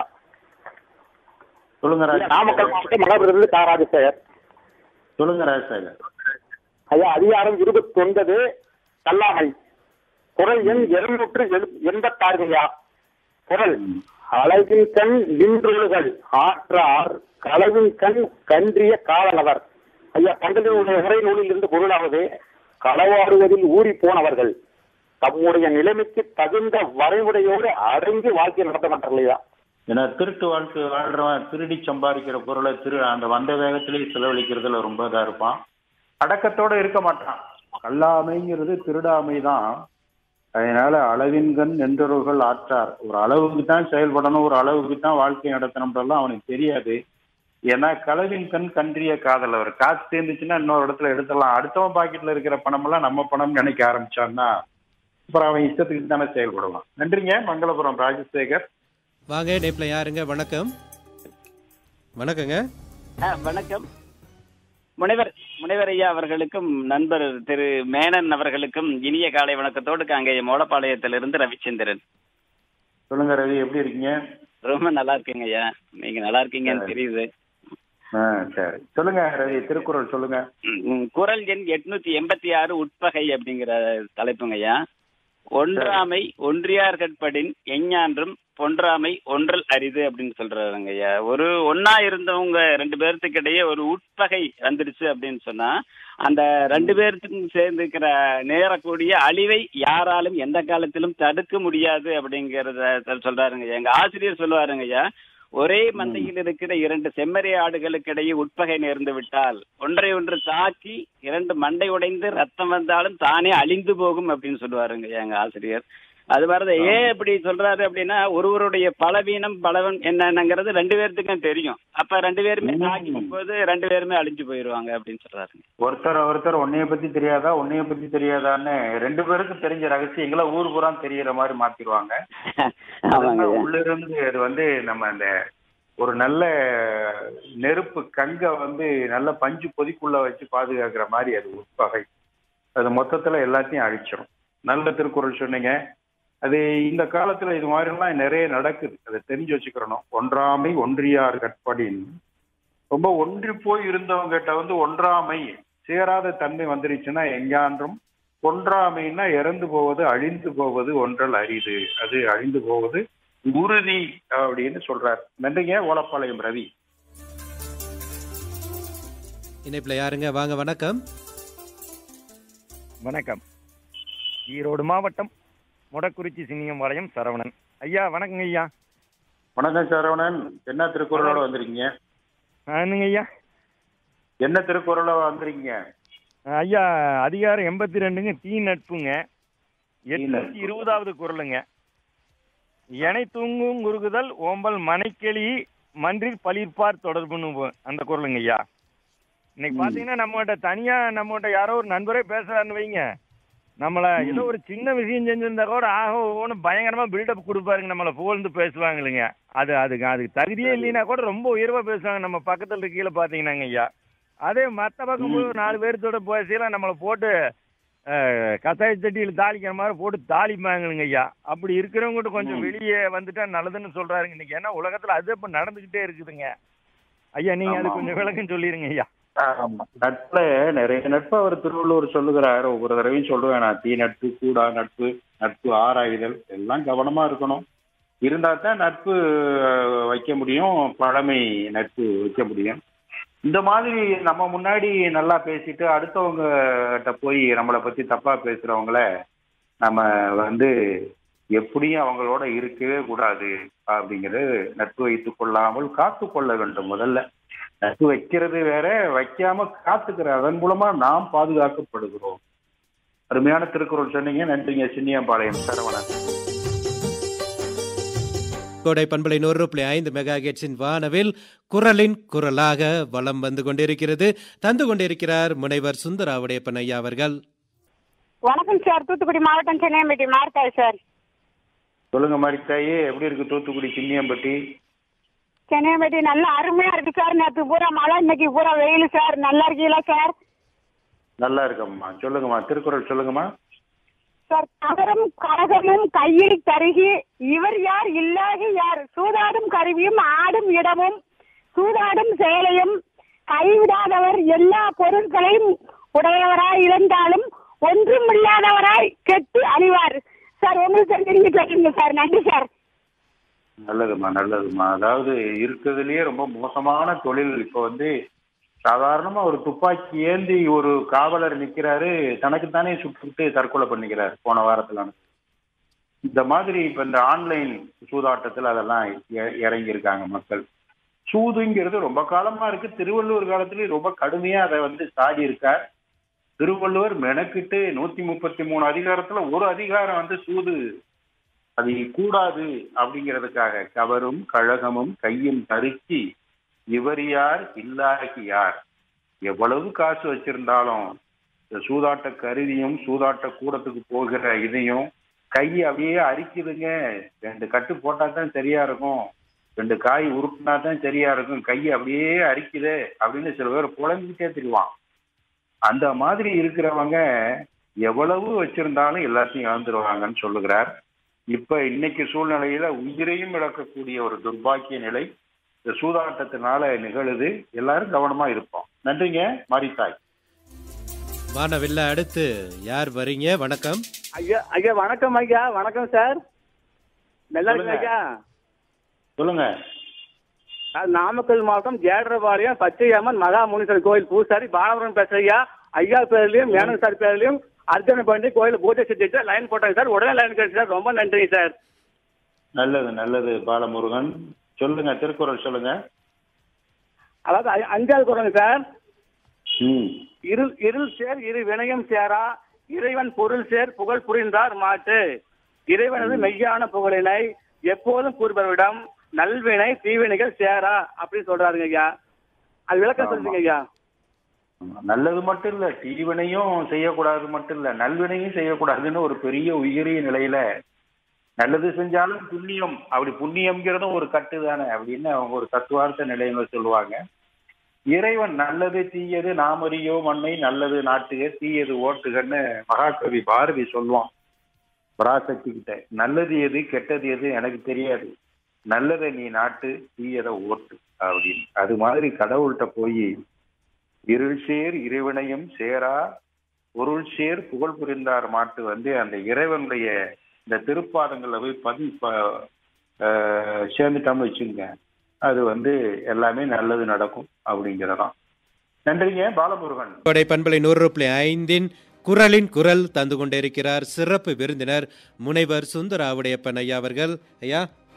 சொல்லுங்க ஐயா, நாமக்கல் மாவட்டம் மகாபுரத்திலிருந்து கா ராஜசேகர் சொல்லுங்க ராஜசேகர் ஐயா அதிகாரம் இருபத்தி ஒன்பது கல்லாமை குரல் எண் இருநூற்று எண்பத்தாறு ஐயா குரல் அழகின் கண் வின்றொழுகள் ஆற்றார் களவின் கண் கன்றிய காவலவர் ஐயா பண்டனுடைய உரை நூலில் இருந்து பொருளாவது களவாடுவதில் ஊறி போனவர்கள் தம்முடைய நிலைமைக்கு தகுந்த வரைமுறையோடு அடங்கி வாழ்க்கை நடத்த மாட்டார் இல்லையா ஏன்னா திருட்டு வாழ்க்கை வாழ்றவன் திருடி சம்பாதிக்கிற பொருளை திரு அந்த வந்த வேகத்திலேயே செலவழிக்கிறதுல ரொம்ப இதா இருப்பான் அடக்கத்தோட இருக்க மாட்டான் கல்லாமைங்கிறது திருடாமை தான் அதனால அளவின்கண் நின்றவர்கள் ஆற்றார் ஒரு அளவுக்கு தான் செயல்படணும் ஒரு அளவுக்கு தான் வாழ்க்கை நடத்தணும்ன்றலாம் அவனுக்கு தெரியாது ஏன்னா களவின் கண் கன்றிய காதல் அவர் காசு சேர்ந்துச்சுன்னா இன்னொரு இடத்துல எடுத்துடலாம் அடுத்தவன் பாக்கெட்ல இருக்கிற பணமெல்லாம் நம்ம பணம் நினைக்க ஆரம்பிச்சான்னா அப்புறம் அவன் இஷ்டத்துக்கு தானே செயல்படுவான் நன்றிங்க மங்களபுரம் ராஜசேகர் வாங்க நேப்ல யாருங்க வணக்கம் வணக்கங்க ஆ, வணக்கம் முனைவர் முனைவர் ஐயா அவர்களுக்கும் நண்பர் திரு மேனன் அவர்களுக்கும் இனிய காலை வணக்கத்தோடு அங்கே மோடப்பாளையத்திலிருந்து ரவிச்சந்திரன் சொல்லுங்க ரவி எப்படி இருக்கீங்க ரொம்ப நல்லா இருக்கீங்க ஐயா நீங்க நல்லா இருக்கீங்கன்னு தெரியுது ஆ சரி சொல்லுங்க ரவி திருக்குறள் சொல்லுங்க ம், குறள் எண் எட்நூத்தி எண்பத்தி ஆறு உட்பகை அப்படிங்கிற தலைப்புங்க ஐயா ஒன்றாமை ஒன்றியார்கட்படின் எஞ்ஞான்றும் பொன்றாமை ஒன்றல் அரிது அப்படின்னு சொல்றாருங்க ஐயா ஒரு ஒன்னா இருந்தவங்க ரெண்டு பேர்த்துக்கு இடையே ஒரு உட்பகை வந்துடுச்சு அப்படின்னு சொன்னா அந்த ரெண்டு பேர்த்துக்கும் சேர்ந்துக்கிற நேரக்கூடிய அழிவை யாராலும் எந்த காலத்திலும் தடுக்க முடியாது அப்படிங்கறத சொல்றாருங்க ஐயா எங்க ஆசிரியர் சொல்லுவாருங்க ஐயா ஒரே மந்தையில் இருக்கிற இரண்டு செம்மறி ஆடுகளுக்கு இடையே உட்பகை நேர்ந்து விட்டால் ஒன்றை ஒன்று தாக்கி இரண்டு மண்டை உடைந்து ரத்தம் வந்தாலும் தானே அழிந்து போகும் அப்படின்னு சொல்லுவாருங்க எங்க ஆசிரியர் அது மாதிரிதான் ஏன் இப்படி சொல்றாரு அப்படின்னா ஒருவருடைய பலவீனம் பலவன் என்னங்கிறது ரெண்டு பேர்த்துக்கும் தெரியும் அப்ப ரெண்டு பேருமே தாக்கிக்கும் போது ரெண்டு பேருமே அழிஞ்சு போயிருவாங்க அப்படின்னு சொல்றாருங்க ஒருத்தர் ஒருத்தர் உன்னைய பத்தி தெரியாதா உன்னைய பத்தி தெரியாதான்னு ரெண்டு பேருக்கும் தெரிஞ்ச ரகசியங்களை ஊர் பூரா தெரியற மாதிரி மாத்திடுவாங்க ஆமாங்க ஐயா. உள்ள இருந்து அது வந்து நம்ம அந்த ஒரு நல்ல நெருப்பு கங்க வந்து நல்ல பஞ்சு பொதிக்குள்ள வச்சு பாதுகாக்கிற மாதிரி அது உட்பகை அது மொத்தத்துல எல்லாத்தையும் அழிச்சிடும் நல்ல திருக்குறள் சொன்னீங்க அது இந்த காலத்துல இது மாதிரிலாம் நிறைய நடக்குது அதை தெரிஞ்சு வச்சுக்கிறணும் ஒன்றாமை ஒன்றியார் கற்படின் ரொம்ப ஒன்றி போய் இருந்தவங்க கிட்ட வந்து ஒன்றாமை சேராத தன்மை வந்துருச்சுன்னா எங்கான்றும் ஒன்றாமைன்னா இறந்து போவது அழிந்து போவது ஒன்றல் அரிது அது அழிந்து போவது உறுதி அப்படின்னு சொல்றார் நன்றிங்க ஓலப்பாளையம் ரவி இணைப்புல யாருங்க வாங்க வணக்கம் வணக்கம் ஈரோடு மாவட்டம் முடக்குறிச்சி சின்னியம்பாளையம் சரவணன் ஐயா வணக்கங்க ஐயா வணக்கம் சரவணன் என்ன திருக்குறளோட வந்திருக்கீங்க என்னங்க ஐயா என்ன திருக்குறளோட வந்திருக்கீங்க ஐயா அதிகாரம் எண்பத்தி ரெண்டுங்க தீ நட்புங்க எட்நூத்தி இருபதாவது குரலுங்க எனை தூங்கும் குறுகுதல் ஓம்பல் மனைக்கிளி மன்றில் பளிர்ப்பார் தொடர்புன்னு போ- அந்த குரலுங்க ஐயா இன்னைக்கு பாத்தீங்கன்னா நம்மகிட்ட தனியா நம்மகிட்ட யாரோ ஒரு நண்பரே பேசுறாருன்னு வைங்க நம்மள ஏதோ ஒரு சின்ன விஷயம் செஞ்சிருந்தா கூட ஆக ஒன்று பயங்கரமா பில்டப் கொடுப்பாருங்க நம்மளை புகழ்ந்து பேசுவாங்களுங்க அது அதுக்கு அதுக்கு தகுதியே இல்லைன்னா கூட ரொம்ப உயர்வா பேசுவாங்க நம்ம பக்கத்துல கீழே பாத்தீங்கன்னாங்க ஐயா அதே மற்ற பக்கம் போய் ஒரு நாலு பேர்த்தோட பேசலாம் நம்மளை போட்டு அஹ், கசாய சட்டியில் தாளிக்கிற மாதிரி போட்டு தாளிப்பாங்களுங்க ஐயா அப்படி இருக்கிறவங்ககிட்ட கொஞ்சம் வெளியே வந்துட்டா நல்லதுன்னு சொல்றாருங்க இன்னைக்கு ஏன்னா உலகத்துல அது இப்ப நடந்துகிட்டே இருக்குதுங்க ஐயா நீங்க அது ஆமா. கொஞ்சம் விளக்கம் சொல்லிருங்க ஐயா ஆமா. நட்புல நிறைய நட்பு அவர் திருவள்ளுவர் சொல்லுகிறார் ஒவ்வொரு தடவையும் சொல்லுவேன் நான் தீ நட்பு கூடா நட்பு நட்பு ஆராய்தல் எல்லாம் கவனமா இருக்கணும் இருந்தா தான் நட்பு அஹ், வைக்க முடியும் பழமை நட்பு வைக்க முடியும் இந்த மாதிரி நம்ம முன்னாடி நல்லா பேசிட்டு அடுத்தவங்க கிட்ட போய் நம்மளை பத்தி தப்பா பேசுறவங்கள நம்ம வந்து எப்படியும் அவங்களோட இருக்கவே கூடாது அப்படிங்கிறது நட்பு வைத்துக் கொள்ளாமல் காத்து கொள்ள வேண்டும் முதல்ல நட்பு வைக்கிறது வேற வைக்காம காத்துக்கிற அதன் மூலமா நாம் பாதுகாக்கப்படுகிறோம் அருமையான திருக்குறள் சொன்னீங்க நன்றிங்க சின்னியாம்பாளையம் சரவணன் கோடை பண்பலை நூறு புள்ளி ஐந்து மெகா ஹெர்ட்ஸின் வானவில் குரலின் குரலாக வலம் வந்து கொண்டிருக்கிறது தந்து கொண்டிருக்கிறார் முனைவர் சுந்தராவுடையப்பன் ஐயா அவர்கள் வணக்கம் சார் தூத்துக்குடி மாவட்டம் சென்னையம்பட்டி மார்த்தாள் சார் சொல்லுங்க மாரித்தாயி எப்படி இருக்கு தூத்துக்குடி சின்னியம்பட்டி சென்னையம்பட்டி நல்லா அருமையா இருக்கு சார் நேற்று பூரா மழை இன்னைக்கு பூரா வெயில் சார் நல்லா இருக்கீங்களா சார் நல்லா இருக்கம்மா சொல்லுங்கம்மா திருக்குறள் சொல்லுங்கம்மா சார் ககரம் கரகமும் கையில் தருகி இவர் யார் இல்லாகி யார் சூதாடும் கருவியும் ஆடும் இடமும் சூதாடும் செயலையும் கைவிடாதவர் எல்லா பொருட்களையும் உடையவராய் இருந்தாலும் ஒன்றும் இல்லாதவராய் கெட்டு அழிவார் சார் உங்களுக்கு தெரிஞ்சு கேட்டுங்க சார் நன்றி சார் நல்லதும்மா நல்லதும்மா அதாவது இருக்கிறதுலயே ரொம்ப மோசமான தொழில் இப்போ வந்து சாதாரணமா ஒரு துப்பாக்கி ஏந்தி ஒரு காவலர் நிக்கிறாரு தனக்குத்தானே சுட்டுக்கிட்டு தற்கொலை பண்ணிக்கிறார் போன வாரத்துல நடந்தது. இந்த மாதிரி இப்ப இந்த ஆன்லைன் சூதாட்டத்தில் அதெல்லாம் இ- இறங்கியிருக்காங்க மக்கள் சூதுங்கிறது ரொம்ப காலமா இருக்கு திருவள்ளுவர் காலத்துலயும் ரொம்ப கடுமையா அதை வந்து சாடி இருக்கார் திருவள்ளுவர் மெனக்கிட்டு நூத்தி முப்பத்தி மூணு அதிகாரத்துல ஒரு அதிகாரம் வந்து சூது அது கூடாது அப்படிங்கிறதுக்காக கவரும் கழகமும் கையும் தருக்கி இவர் யார் இல்லாகி யார் எவ்வளவு காசு வச்சிருந்தாலும் இந்த சூதாட்ட கருவியும் சூதாட்ட கூடத்துக்கு போகிற இதையும் கை அப்படியே அரிக்குதுங்க ரெண்டு கட்டு போட்டா தான் சரியா இருக்கும் ரெண்டு காய் உருட்டினா தான் சரியா இருக்கும் கை அப்படியே அரிக்குதே அப்படின்னு சில பேர் புலம்பிக்கிட்டே திரிவான் அந்த மாதிரி இருக்கிறவங்க எவ்வளவு வச்சிருந்தாலும் எல்லாத்தையும் இழந்துருவாங்கன்னு சொல்லுகிறார் இப்ப இன்னைக்கு சூழ்நிலையில உயிரையும் இழக்கக்கூடிய ஒரு துர்பாக்கிய நிலை இந்த சூதாட்டத்தினால நிகழுது எல்லாரும் கவனமா இருப்போம் நன்றிங்க மாரித்தாய் வானவில்ல அடுத்து யார் வரீங்க வணக்கம் ஐயா ஐயா வணக்கம் ஐயா வணக்கம் சார் நல்லா சொல்லுங்க. இருக்கீங்க ஐயா சொல்லுங்க நான் நாமக்கல் மாவட்டம் ஜேடரபாளையம் பச்சையம்மன் மகா முனீஸ்வரர் கோயில் பூசாரி பாலபுரம் பேசுறேன் ஐயா ஐயா பேர்லயும் மேனன் சார் பேர்லயும் அர்ச்சனை பண்ணி கோயில் பூஜை செஞ்சுட்டு லைன் போட்டாங்க சார் உடனே லைன் கிடைச்சு சார் ரொம்ப நன்றிங்க சார் நல்லது நல்லது பாலமுருகன் சொல்லுங்க திருக்குறள் சொல்லுங்க அதாவது ஐ- அஞ்சாவது குரலுங்க சார் ம் இருள் இருள் சேர் இரு வினயம் சேரா இறைவன் பொருள் சேர் புகழ் புரிந்தார் மாட்டு இறைவனது மெய்யான புகழினை எப்போதும் கூறுபவரிடம் நல்வினை தீவினைகள் சேரா அப்படின்னு சொல்றாருங்க ஐயா அது விளக்கம் சொல்லுங்க ஐயா நல்லது மட்டும் இல்ல தீவினையும் செய்யக்கூடாது மட்டும் இல்ல நல்வினையும் செய்யக்கூடாதுன்னு ஒரு பெரிய உயரிய நிலையில நல்லது செஞ்சாலும் புண்ணியம் அப்படி புண்ணியம்ங்கிறதும் ஒரு கட்டு தானே அப்படின்னு அவங்க ஒரு தத்துவார்த்த நிலையில சொல்லுவாங்க இறைவன் நல்லது தீயது நாமறியோ மண்ணை நல்லது நாட்டுக தீயது ஓட்டுகன்னு மகாகவி பாரதி சொல்லுவான் பராசக்தி கிட்ட நல்லது எது கெட்டது எது எனக்கு தெரியாது நல்லதை நீ நாட்டு தீயதை ஓட்டு அப்படின்னு அது மாதிரி கடவுள்கிட்ட போய் இருள் சேர் இறைவனையும் சேரா பொருள் சேர் புகழ் புரிந்தார் மாட்டு வந்து அந்த இறைவனுடைய இந்த திருப்பாதங்கள்ல போய் பதி ப- ஆஹ் சேர்ந்துட்டோம்னு வச்சுங்க அது வந்து எல்லாமே நல்லது நடக்கும் அப்படிங்கிறதான் நன்றிங்க பாலமுருகன் கொடை பண்பலை நூறு புள்ளி ஐந்தின் குரலின் குரல் தந்து கொண்டிருக்கிறார் சிறப்பு விருந்தினர் முனைவர் சுந்தர ஆவுடையப்பன் ஐயா அவர்கள் ஐயா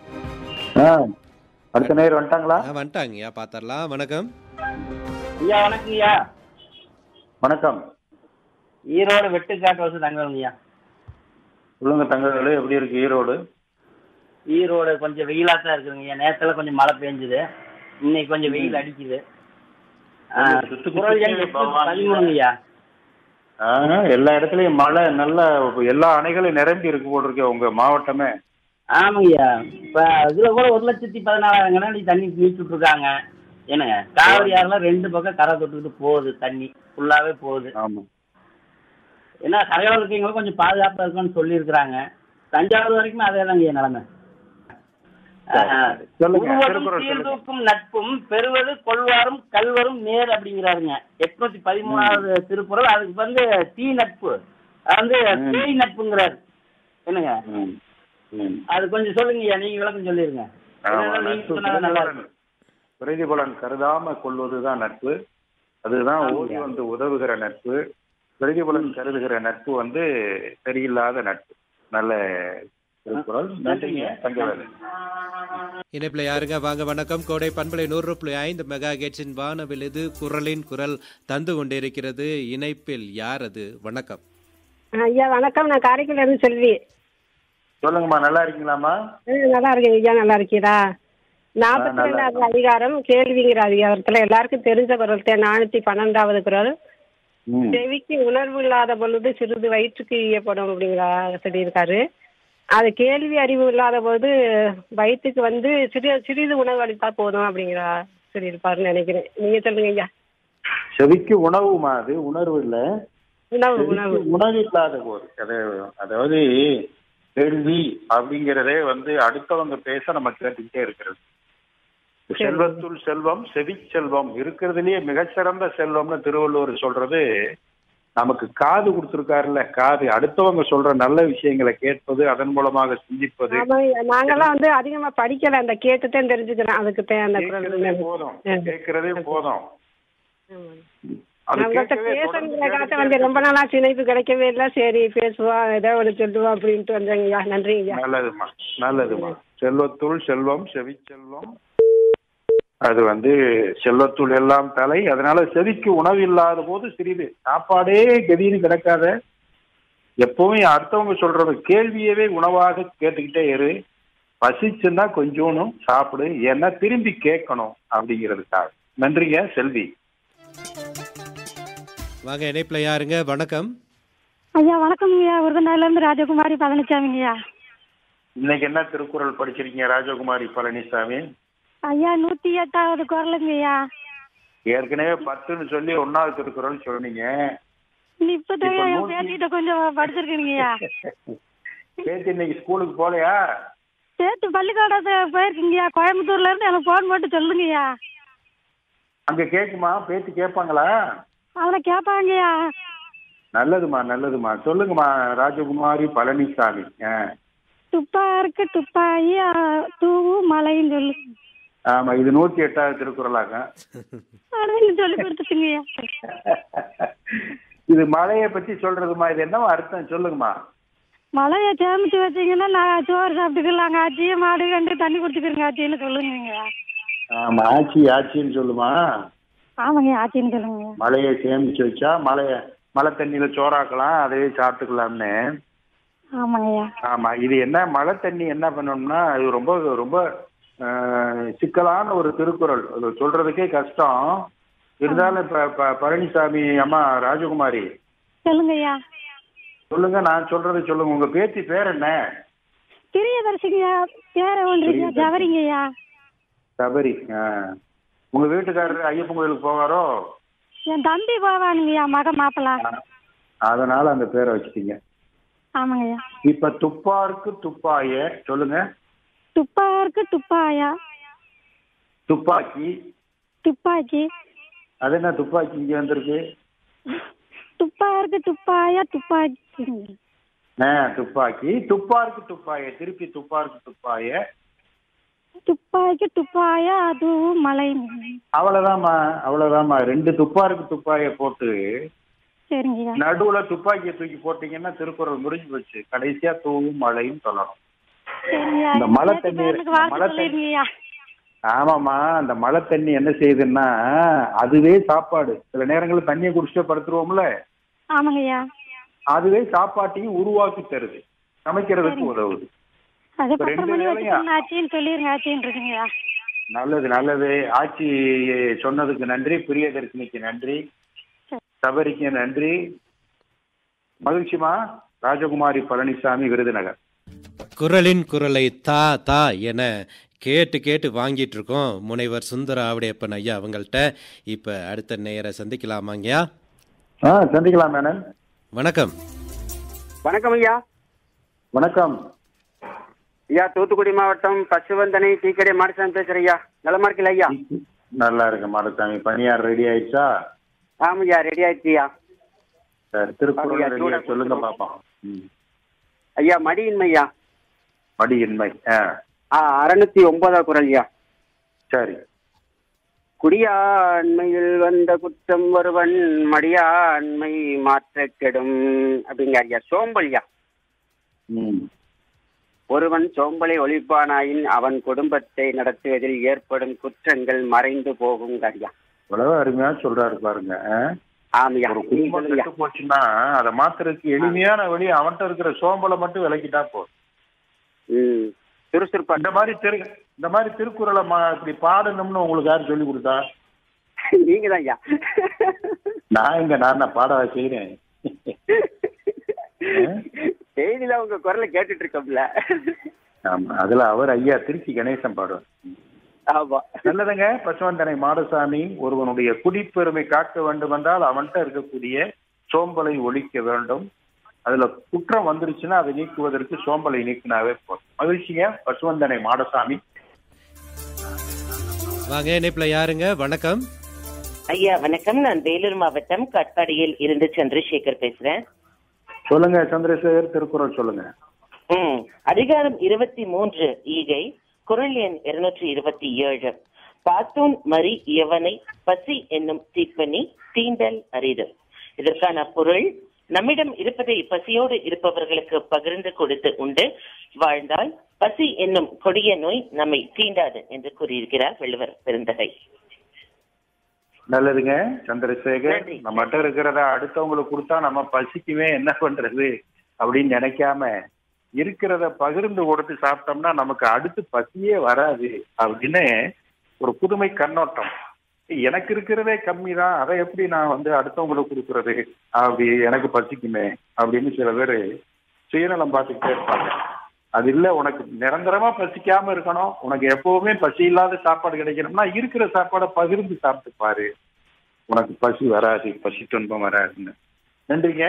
அடுத்த நேரம் வந்துட்டாங்களா ஆ, வந்துட்டாங்கய்யா பாத்திரலாம் வணக்கம் ஐயா வணக்கம் ஐயா வணக்கம் ஈரோடு வெட்டுக்காட்டு வசதி தங்கவேலுங்க ஐயா சொல்லுங்க தங்கவேலு எப்படி இருக்கு ஈரோடு ஈரோடு கொஞ்சம் வெயிலா தான் இருக்குதுங்க ஐயா நேரத்துல கொஞ்சம் மழை பெஞ்சுது இன்னைக்கு கொஞ்சம் வெயில் அடிக்குது ஆ, சுத்து குரல் எண் சுத்தி எட்நூத்தி பவானி. பதிமூணுங்க ஐயா ஆஹ், எல்லா இடத்துலயும் மழை நல்ல எல்லா அணைகளும் நிரம்பி இருக்கு போல் இருக்கு உங்க மாவட்டமே ஆமாங்கய்யா இப்ப இதுல கூட ஒரு லட்சத்தி பதினாலாயிரம் கண்ணாடி தண்ணி நீச்சுட்டு இருக்காங்க என்னங்க காவிரி ஆறுல ரெண்டு பக்கம் கரை தொட்டுக்கிட்டு போகுது தண்ணி ஃபுல்லாவே போகுது ஆமா ஏன்னா கரையோரம் இருக்கீங்களும் கொஞ்சம் பாதுகாப்பா இருக்கும்னு சொல்லியிருக்கிறாங்க தஞ்சாவூர் வரைக்கும் அதே தாங்க நிலைமை சொல்லுங்க, உருவதும் திருக்குறள் சொல்லுங்க. சீர்தூக்கும் நட்பும் பெறுவது கொள்வாரும் கல்வரும் நேர் அப்படிங்கிறாருங்க எட்நூத்தி பதிமூணாவது திருக்குறள் அதுக்கு வந்து தீ நட்பு அது வந்து பேய் நட்புங்கிறாரு என்னங்க அது கொஞ்சம் சொல்லுங்க நீங்க விளக்கம் சொல்லிருங்க ஆமா, இல்லைன்னா நீங்க நட்பு சொன்னா நல்லா இருக்கும் பிரதிபலன் கருதாம கொள்வதுதான் நட்பு அதுதான் ஓடி வந்து உதவுகிற நட்பு பிரதிபலன் கருதுகிற நட்பு வந்து சரியில்லாத நட்பு நல்ல திருக்குறள் நன்றிங்க தங்கவேலு இணைப்பில் யாருங்க வாங்க வணக்கம் கோடை பண்பலை நூறு புள்ளி ஐந்து மெகா கேட்ஸின் வானவில் இது குரலின் குரல் தந்து கொண்டிருக்கிறது இணைப்பில் யார் அது வணக்கம் ஐயா வணக்கம் நான் காரைக்குடில இருந்து செல்வி சொல்லுங்கம்மா நல்லா இருக்கீங்களாம்மா ஆ, நல்லா இருக்கேன் ஐயா நல்லா இருக்கீரா நாற்பத்தி நல்லா ரெண்டாவது அதிகாரம் கேள்விங்கிற அதிகாரத்துல எல்லாருக்கும் தெரிஞ்ச குரல் தான் நானூத்தி பன்னெண்டாவது குரல் ம். செவிக்கு உணர்வு இல்லாத பொழுது சிறிது வயிற்றுக்கு ஈயப்படும் அப்படிங்கிற சொல்லியிருக்காரு அது கேள்வி அறிவு இல்லாத போது வயிற்றுக்கு வந்து சிறிய சிறிது உணவு அளித்தா போதும் அப்படிங்கிற சொல்லியிருப்பாருன்னு நினைக்கிறேன் நீங்க சொல்லுங்க ஐயா செவிக்கு உணவுமா அது உணர்வு இல்ல உணவு செவிக்கு உணவு உணவு இல்லாத போது அது அதாவது கேள்வி அப்படிங்கிறதே வந்து அடுத்தவங்க பேச நம்ம கேட்டுக்கிட்டே இருக்கிறது செல்வத்துள் செல்வம் செவி செல்வம் இருக்கிறதுலயே மிகச்சிறந்த செல்வம்னு திருவள்ளுவர் சொல்றது நமக்கு காது கொடுத்திருக்காருல்ல காது அடுத்தவங்க சொல்ற நல்ல விஷயங்களை கேட்பது அதன் மூலமாக சிந்திப்பது ஆமா ஐயா. நாங்கெல்லாம் வந்து அதிகமா படிக்கல அந்த கேட்டுதான் தெரிஞ்சுக்கிறேன் அதுக்கு தான் அந்த குரல் கேட்கிறதே போதும் கேட்கிறதே போதும் அது நம்மகிட்ட கேட்கவே தொடர்ந்து பேசணுங்கிறக்காக வந்து ரொம்ப நாளா இணைப்பு கிடைக்கவே இல்லை சரி பேசுவோம் ஏதோ ஒன்று சொல்லுவோம் அப்படின்ட்டு வந்தேங்கய்யா நன்றிங்கய்யா நல்லதுமா நல்லதுமா செல்வத்துள் செல்வம் செவிச்செல்வம் அது வந்து செல்வத்துள் எல்லாம் தலை அதனால செவிக்கு உணவு இல்லாத போது சிறிது சாப்பாடே கதின்னு கிடக்காத எப்பவும் அடுத்தவங்க சொல்றத கேள்வியவே உணவாக கேட்டுக்கிட்டே இரு பசிச்சுன்னா கொஞ்சோனும் சாப்பிடு ஏன்னா திரும்பி கேட்கணும் அப்படிங்கிறதுக்காக நன்றிங்க செல்வி வாங்க இணைப்புல யாருங்க வணக்கம் ஐயா வணக்கம்ங்கய்யா விருதுநகர்லேருந்து ராஜகுமாரி பழனிசாமிங்கய்யா இன்னைக்கு என்ன திருக்குறள் படிச்சிருக்கீங்க ராஜகுமாரி பழனிசாமி ஐயா நூற்றி எட்டாவது குரலுங்கய்யா ஏற்கனவே பத்துன்னு சொல்லி ஒன்னாவது திருக்குறள் சொன்னீங்க இப்போதான் இப்ப என் நூத்தி- பேத்திகிட்ட கொஞ்சம் படிச்சிருக்கீங்கய்யா பேத்தி இன்னைக்கு ஸ்கூலுக்கு போலையா சேர்த்து பள்ளிக்கூடத்தை போயிருக்கீங்கய்யா கோயம்புத்தூர்ல இருந்து எனக்கு ஃபோன் போட்டு சொல்லுங்கய்யா அங்க கேக்குமா பேத்தி கேட்பாங்களா அவனை கேட்பாங்கய்யா நல்லதுமா நல்லதுமா சொல்லுங்கம்மா ராஜகுமாரி பழனிசாமி ஆ. துப்பா இருக்கு துப்பாயி ஆ, தூவும் மலைன்னு சொல்லு ஆமா இது நூத்தி எட்டாவது திருக்குறளாக அப்படின்னு சொல்லி கொடுத்துட்டுங்கய்யா இது மழையை பத்தி சொல்றதுமா இது என்னவா அர்த்தம் சொல்லுங்கம்மா மலையை சேமிச்சு வச்சீங்கன்னா நான் சோறு சாப்பிட்டுக்கலாங்க ஆச்சி மாடு கண்டு தண்ணி குடிச்சுக்கிறேங்க ஆச்சின்னு சொல்லுங்கய்யா ஆமா ஆச்சி ஆச்சின்னு சொல்லுமா ஆமாங்க ஆச்சின்னு சொல்லுங்க மழையை சேமிச்சு வச்சா மழைய மழை தண்ணியில சோறாக்கலாம் அதையே சாப்பிட்டுக்கலாம்னு ஆமாங்கய்யா ஆமா இது என்ன மழை தண்ணி என்ன பண்ணணும்னா இது ரொம்ப ரொம்ப ஆ, சிக்கலான ஒரு திருக்குறள் அது சொல்றதுக்கே கஷ்டம் இருந்தாலும் இப்ப ப- பழனிசாமி அம்மா ராஜகுமாரி சொல்லுங்கய்யா சொல்லுங்க நான் சொல்றதை சொல்லுங்க உங்க பேத்தி பேர் என்ன பிரியதர்சிங்கய்யா பேர ஒன்றிங்க ஜவரிங்கய்யா சபரி ஆ. உங்க வீட்டுக்காரரு ஐயப்பன் கோயிலுக்கு போவாரோ என் தம்பி போவானுங்கய்யா மக மாப்பிள அதனால அந்த பேரை வச்சுட்டீங்க ஆமாங்கய்யா இப்ப துப்பாருக்கு துப்பாய சொல்லுங்க துப்பா இருக்கு துப்பாயா துப்பாக்கி துப்பாக்கி அது என்ன துப்பாக்கி இங்க வந்திருக்கு துப்பா இருக்கு துப்பாயா துப்பாக்கி ஆ, துப்பாக்கி துப்பாருக்கு துப்பாய திருப்பி துப்பாருக்கு துப்பாய துப்பாக்கி துப்பாயா அதுவும் மலை அவ்வளவுதாம்மா அவ்வளவுதாம்மா ரெண்டு துப்பாருக்கு துப்பாய போட்டு சரிங்கய்யா நடுவுல துப்பாக்கியை தூக்கி போட்டீங்கன்னா திருக்குறள் முடிஞ்சு போச்சு கடைசியா தூவும் மழையும் சொல்லணும் சரிங்கய்யா இந்த மழை நேத்து தண்ணி பேருக்கு இந்த வாழ்த்து மழை தண்ணி சொல்லிருங்கய்யா ஆமாம்மா அந்த மழை தண்ணி என்ன செய்யுதுன்னா அதுவே சாப்பாடு சில நேரங்களில் தண்ணியை குடிச்சிட்டே படுத்துருவோம்ல ஆமாங்கய்யா அதுவே சாப்பாட்டையும் உருவாக்கி தருது சமைக்கிறதுக்கு உதவுது அது இப்ப பத்திரம் ரெண்டு பண்ணி வேளையா? வச்சுக்கோங்க ஆச்சின்னு சொல்லிருங்க ஆச்சின்னு இருக்குங்கய்யா நல்லது நல்லது ஆட்சி சொன்னதுக்கு நன்றி பிரியதர்ஷினிக்கு நன்றி சபரிக்கு நன்றி மகிழ்ச்சிமா ராஜகுமாரி பழனிசாமி விருதுநகர் குரலின் குரலை தா தா என கேட்டு கேட்டு வாங்கிட்டு இருக்கோம் முனைவர் சுந்தர ஆவடையப்பன் ஐயா அவங்கள்ட்ட இப்ப அடுத்த நேர சந்திக்கலாமாங்கய்யா ஆ சந்திக்கலாம் மேனன் வணக்கம் வணக்கம் ஐயா வணக்கம் ஐயா தூத்துக்குடி மாவட்டம் பசுவந்தனை டீக்கடை மாடசாமி பேசுறேன் ஐயா நலமா இருக்கல ஐயா நல்லா இருக்கு மாடசாமி பணியார் ரெடி ஆயிடுச்சா ஆமாய்யா ரெடி ஆயிடுச்சுயா சரி திருக்குறள் அப்படியா, ரெடியா சூடா சொல்லுங்க கொடுத்துருவோம். பாப்போம் ம். ஐயா மடியின்மை ஐயா மடியின்மை ஆ ஆ அறுநூத்தி ஒன்பதாம் குரல் ஐயா சரி குடியாண்மையில் வந்த குற்றம் ஒருவன் மடியாண்மை மாற்ற கெடும் அப்படிங்க ஐயா சோம்பல் ஐயா ம் ஒருவன் சோம்பலை ஒழிப்பானாயின் அவன் குடும்பத்தை நடத்துவதில் ஏற்படும் குற்றங்கள் மறைந்து போகும் ஐயா இவ்வளவு அருமையா சொல்றாரு பாருங்க ஆ? ஆமையா ஒரு குடும்பம் கெட்டு போச்சுன்னா அதை மாத்துறதுக்கு எளிமையான வழி அவன்கிட்ட இருக்கிற சோம்பலை மட்டும் விலக்கிட்டா போதும் சுறுசுறுப்பா இந்த மாதிரி திரு இந்த மாதிரி திருக்குறளை மா- இப்படி பாடணும்னு உங்களுக்கு யார் சொல்லி கொடுத்தா நீங்க தான் ஐயா நான் இங்க நான் நான் பாட செய்யறேன் செய்தியில உங்க குரலை கேட்டுட்டு இருக்கோம்ல ஆமா அதுல அவர் ஐயா திருச்சி கணேசன் பாடுவார் ஆமா நல்லதுங்க பசுவந்தனை மாடசாமி ஒருவனுடைய குடிப்பெருமை காக்க வேண்டும் என்றால் அவன்கிட்ட இருக்கக்கூடிய சோம்பலை ஒழிக்க வேண்டும் அதுல குற்றம் வந்துருச்சுன்னா அதை நீக்குவதற்கு சோம்பலை நீக்கினாவே போதும் மகிழ்ச்சிங்க பசுவந்தனை மாடசாமி வாங்க இணைப்புல யாருங்க வணக்கம் ஐயா வணக்கம் நான் வேலூர் மாவட்டம் கட்பாடியில் இருந்து சந்திரசேகர் பேசுறேன் சொல்லுங்க சந்திரசேகர் திருக்குறள் சொல்லுங்க ம் அதிகாரம் இருபத்தி மூன்று ஈகை குரல் எண் இருநூற்றி இருபத்தி ஏழு பாத்தூன் மறி எவனை பசி என்னும் தீப்பனி தீண்டல் அரிது இதற்கான பொருள் நம்மிடம் இருப்பதை பசியோடு இருப்பவர்களுக்கு பகிர்ந்து கொடுத்து உண்டு வாழ்ந்தால் பசி என்னும் கொடிய நோய் நம்மை தீண்டாது என்று கூறியிருக்கிறார் வள்ளுவர் பெருந்தகை நல்லதுங்க சந்திரசேகர் நம்மகிட்ட இருக்கிறத அடுத்தவங்களுக்கு கொடுத்தா நம்ம பசிக்குமே என்ன பண்றது அப்படின்னு நினைக்காம இருக்கிறத பகிர்ந்து கொடுத்து சாப்பிட்டோம்னா நமக்கு அடுத்து பசியே வராது அப்படின்னு ஒரு புதுமை கண்ணோட்டம் எனக்கு இருக்கிறதே கம்மி தான் அதை எப்படி நான் வந்து அடுத்தவங்களுக்கு கொடுக்கறது அப்படி எனக்கு பசிக்குமே அப்படின்னு சில பேர் சுயநலம் பார்த்துக்கிட்டே இருப்பாங்க அது இல்ல உனக்கு நிரந்தரமா பசிக்காம இருக்கணும் உனக்கு எப்பவுமே பசி இல்லாத சாப்பாடு கிடைக்கணும்னா இருக்கிற சாப்பாடை பகிர்ந்து சாப்பிட்டு பாரு உனக்கு பசி வராது பசி துன்பம் வராதுன்னு நன்றிங்க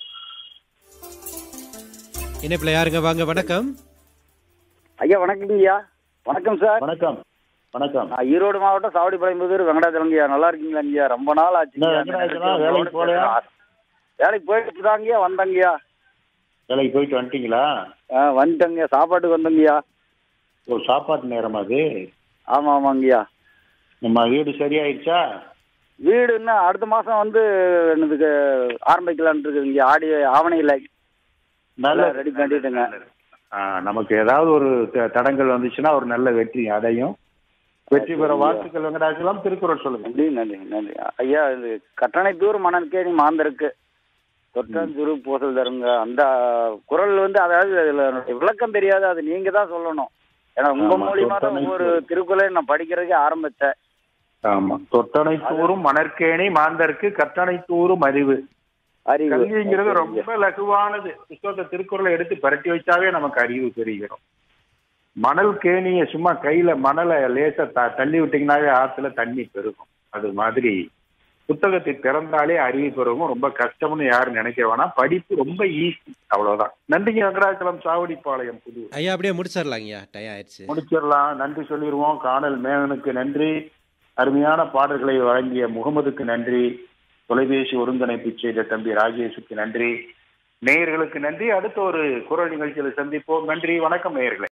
இணைப்புல யாருங்க வாங்க வணக்கம் ஐயா வணக்கங்கய்யா வணக்கம் சார் வணக்கம் வணக்கம் நான் ஈரோடு மாவட்டம் சாவடிப்பாளையம் புதூர் வெங்கடாச்சலங்கய்யா நல்லா இருக்கீங்களாங்கய்யா ரொம்ப நாள் ஆச்சு என்ன வெங்கடாச்சலம், வேலைக்கு போகலையா? வேலைக்கு போயிட்டு தாங்கய்யா வந்தங்கய்யா வேலைக்கு போயிட்டு வந்துட்டீங்களா ஆ வந்துட்டங்கய்யா சாப்பாட்டுக்கு வந்தங்கய்யா ஒரு சாப்பாட்டு நேரம் அது ஆமா ஆமாங்கய்யா நம்ம வீடு சரியாயிடுச்சா வீடு இன்னும் அடுத்த மாசம் வந்து என்னதுக்கு ஆரம்பிக்கலான்ட்டு இருக்குதுங்கய்யா ஆடி ஆவணையில் நல்ல ரெடி பண்ணிட்டுங்க ஆ, நமக்கு ஏதாவது ஒரு த- தடங்கள் வந்துச்சுன்னா ஒரு நல்ல வெற்றி அடையும் வெற்றி பெற வாழ்த்துக்கள் வெங்கடாச்சலம் திருக்குறள் சொல்லுங்க நன்றி நன்றி நன்றி ஐயா இது கட்டணைத்தூர் மணற்கேணி மாந்தருக்கு தொட்டாஞ்சுரு பூசல் தருங்க அந்த குரல் வந்து அதாவது அதுல விளக்கம் தெரியாது அது நீங்க தான் சொல்லணும் ஏன்னா உங்க ஆமா, மூலியமா தான் தொட்டணை ஒவ்வொரு திருக்குறளையும் நான் படிக்கிறதுக்கே ஆரம்பிச்சேன் ஆமா தொட்டனை தூரும் மணற்கேணி மாந்தருக்கு கட்டணை தூரும் அறிவு அறிவு கல்விங்கிறது ரொம்ப லகுவானது புத்தகத்தை திருக்குறளை எடுத்து பரட்டி வச்சாவே நமக்கு அறிவு பெறுகிறோம் மணல் கேணிய சும்மா கையில மணலை லேசா த- தள்ளி விட்டீங்கன்னாவே ஆத்துல தண்ணி பெருகும் அது மாதிரி புத்தகத்தை திறந்தாலே அறிவு பெருகும் ரொம்ப கஷ்டம்னு யாரும் நினைக்க வேணாம் படிப்பு ரொம்ப ஈஸி அவ்வளவுதான் நன்றிங்க வெங்கடாச்சலம் சாவடிப்பாளையம் புது ஐயா அப்படியே முடிச்சிடலாங்கய்யா டயம் ஆயிடுச்சு முடிச்சிடலாம் நன்றி சொல்லிடுவோம் காணல் மேகனுக்கு நன்றி அருமையான பாடல்களை வழங்கிய முகமதுக்கு நன்றி தொலைபேசி ஒருங்கிணைப்பு செய்த தம்பி ராஜேஷுக்கு நன்றி நேயர்களுக்கு நன்றி அடுத்த ஒரு குரல் நிகழ்ச்சியில் சந்திப்போம் நன்றி வணக்கம் நேயர்களே